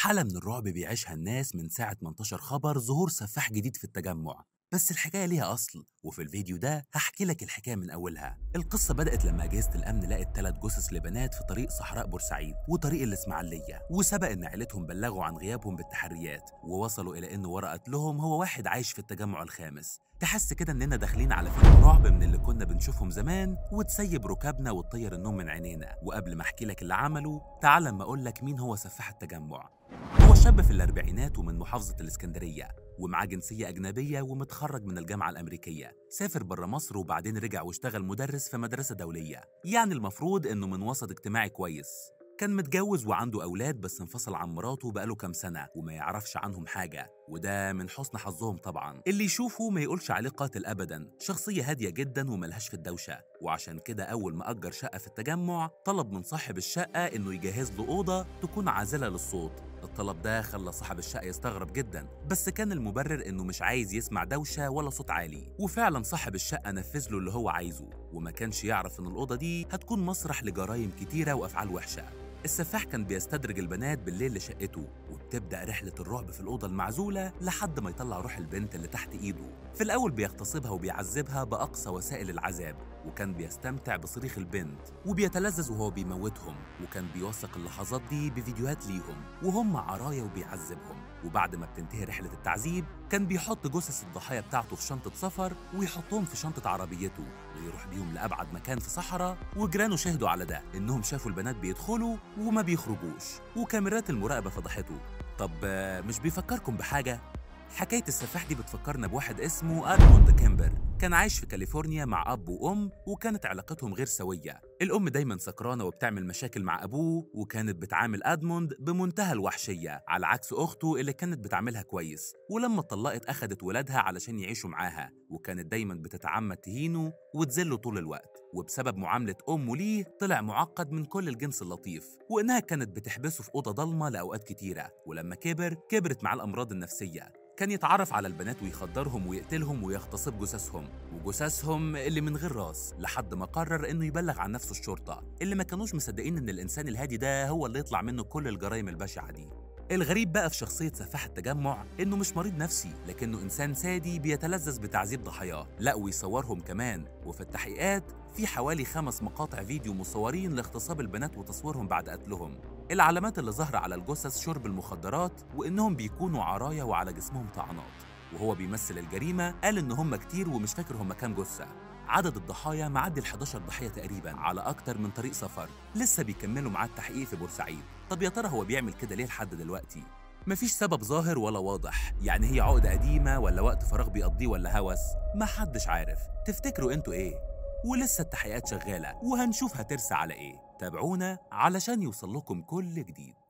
حالة من الرعب بيعيشها الناس من ساعة ما انتشر خبر ظهور سفاح جديد في التجمع بس الحكاية ليها أصل وفي الفيديو ده هحكي لك الحكاية من أولها القصة بدأت لما أجهزة الأمن لقت ثلاث جثث لبنات في طريق صحراء بورسعيد وطريق الإسماعيلية وسبق إن عيلتهم بلغوا عن غيابهم بالتحريات ووصلوا إلى إن ورا قتلهم هو واحد عايش في التجمع الخامس تحس كده إننا داخلين على فيلم رعب من اللي كنا بنشوفهم زمان وتسيب ركابنا وتطير النوم من عينينا وقبل ما أحكي لك اللي عمله تعال أما أقول لك مين هو سفاح التجمع هو شاب في الأربعينات ومن محافظة الإسكندرية ومعاه جنسية أجنبية ومتخرج من الجامعة الأمريكية سافر بره مصر وبعدين رجع واشتغل مدرس في مدرسة دولية يعني المفروض إنه من وسط اجتماعي كويس كان متجوز وعنده أولاد بس انفصل عن مراته بقاله كام سنة وما يعرفش عنهم حاجة وده من حسن حظهم طبعا اللي يشوفه ما يقولش عليه قاتل أبدا شخصية هادية جدا وملهاش في الدوشة وعشان كده أول ما أجر شقة في التجمع طلب من صاحب الشقة إنه يجهز له أوضة تكون عازلة للصوت الطلب ده خلى صاحب الشقة يستغرب جدا بس كان المبرر انه مش عايز يسمع دوشة ولا صوت عالي وفعلا صاحب الشقة نفذ له اللي هو عايزه وما كانش يعرف ان الأوضة دي هتكون مسرح لجرائم كتيرة وأفعال وحشة السفاح كان بيستدرج البنات بالليل لشقته وبتبدأ رحلة الرعب في الأوضة المعزولة لحد ما يطلع روح البنت اللي تحت إيده في الأول بيغتصبها وبيعذبها بأقصى وسائل العذاب وكان بيستمتع بصريخ البنت وبيتلذذ وهو بيموتهم وكان بيوثق اللحظات دي بفيديوهات ليهم وهم عرايا وبيعذبهم وبعد ما بتنتهي رحلة التعذيب كان بيحط جثث الضحايا بتاعته في شنطة سفر ويحطهم في شنطة عربيته ويروح بيهم لأبعد مكان في صحراء وجيرانه شهدوا على ده إنهم شافوا البنات بيدخلوا وما بيخرجوش وكاميرات المراقبة فضحته طب آه، مش بيفكركم بحاجة؟ حكاية السفاح دي بتفكرنا بواحد اسمه أدموند كيمبر كان عايش في كاليفورنيا مع أب وأم وكانت علاقتهم غير سوية الأم دايما سكرانة وبتعمل مشاكل مع أبوه وكانت بتعامل أدموند بمنتهى الوحشية على عكس أخته اللي كانت بتعاملها كويس ولما اتطلقت أخدت ولادها علشان يعيشوا معاها وكانت دايما بتتعمد تهينه وتذله طول الوقت وبسبب معاملة أمه ليه طلع معقد من كل الجنس اللطيف وإنها كانت بتحبسه في أوضة ضلمة لأوقات كتيرة ولما كبر كبرت معاه الأمراض النفسية كان يتعرف على البنات ويخدرهم ويقتلهم ويغتصب جثثهم وجثثهم اللي من غير راس لحد ما قرر انه يبلغ عن نفسه الشرطه اللي ما كانوش مصدقين ان الانسان الهادي ده هو اللي يطلع منه كل الجرائم البشعه دي الغريب بقى في شخصية سفاح التجمع إنه مش مريض نفسي لكنه إنسان سادي بيتلذذ بتعذيب ضحاياه لا ويصورهم كمان وفي التحقيقات في حوالي خمس مقاطع فيديو مصورين لاغتصاب البنات وتصويرهم بعد قتلهم العلامات اللي ظاهرة على الجثث شرب المخدرات وإنهم بيكونوا عرايا وعلى جسمهم طعنات وهو بيمثل الجريمة قال إن هم كتير ومش فاكر هم كام جثة عدد الضحايا معدي ال 11 ضحية تقريبا على أكتر من طريق سفر لسه بيكملوا معاه التحقيق في بورسعيد طب يا ترى هو بيعمل كده ليه لحد دلوقتي مفيش سبب ظاهر ولا واضح يعني هي عقدة قديمة ولا وقت فراغ بيقضيه ولا هوس محدش عارف تفتكروا انتوا ايه ولسه التحقيقات شغالة وهنشوف هترسى على ايه تابعونا علشان يوصل لكم كل جديد